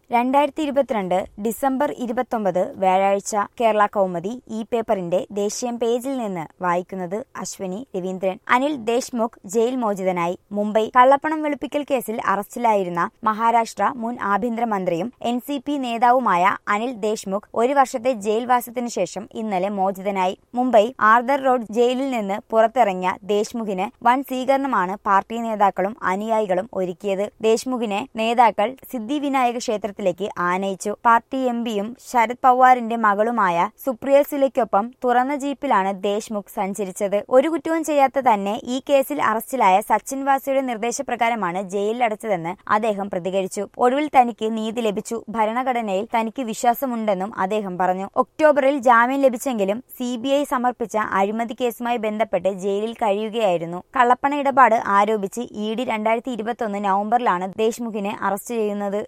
രണ്ടായിരത്തി ഇരുപത്തിരണ്ട് ഡിസംബർ ഇരുപത്തൊമ്പത് വ്യാഴാഴ്ച കേരള കൗമുദി ഈ പേപ്പറിന്റെ ദേശീയം പേജിൽ നിന്ന് വായിക്കുന്നത് അശ്വനി രവീന്ദ്രൻ അനിൽ ദേശ്മുഖ് ജയിൽ മോചിതനായി മുംബൈ കള്ളപ്പണം വെളുപ്പിക്കൽ കേസിൽ അറസ്റ്റിലായിരുന്ന മഹാരാഷ്ട്ര മുൻ ആഭ്യന്തരമന്ത്രിയും എൻ സി പി നേതാവുമായ അനിൽ ദേശ്മുഖ് ഒരു വർഷത്തെ ജയിൽവാസത്തിനു ശേഷം ഇന്നലെ മോചിതനായി മുംബൈ ആർദർ റോഡ് ജയിലിൽ നിന്ന് പുറത്തിറങ്ങിയ ദേശ്മുഖിന് വൻ സ്വീകരണമാണ് പാർട്ടി നേതാക്കളും അനുയായികളും ഒരുക്കിയത് ദേശ്മുഖിനെ നേതാക്കൾ സിദ്ധിവിനായക ക്ഷേത്രത്തിലേക്ക് ആനയിച്ചു പാർട്ടി എം പിയും ശരത് പവാറിന്റെ മകളുമായ സുപ്രിയ സുലയ്ക്കൊപ്പം തുറന്ന ജീപ്പിലാണ് ദേശ്മുഖ് സഞ്ചരിച്ചത് ഒരു കുറ്റവും ചെയ്യാത്ത തന്നെ ഈ കേസിൽ അറസ്റ്റിലായ സച്ചിൻ വാസിയുടെ നിർദ്ദേശപ്രകാരമാണ് ജയിലിലടച്ചതെന്ന് അദ്ദേഹം പ്രതികരിച്ചു ഒടുവിൽ തനിക്ക് നീതി ലഭിച്ചു ഭരണഘടനയിൽ തനിക്ക് വിശ്വാസമുണ്ടെന്നും അദ്ദേഹം പറഞ്ഞു ഒക്ടോബറിൽ ജാമ്യം ലഭിച്ചെങ്കിലും സി സമർപ്പിച്ച അഴിമതി കേസുമായി ബന്ധപ്പെട്ട് ജയിലിൽ കഴിയുകയായിരുന്നു കള്ളപ്പണ ഇടപാട് ആരോപിച്ച് ഇ ഡി രണ്ടായിരത്തി ഇരുപത്തൊന്ന് നവംബറിലാണ് ദേശ്മുഖിനെ അറസ്റ്റ് ചെയ്യുന്നത്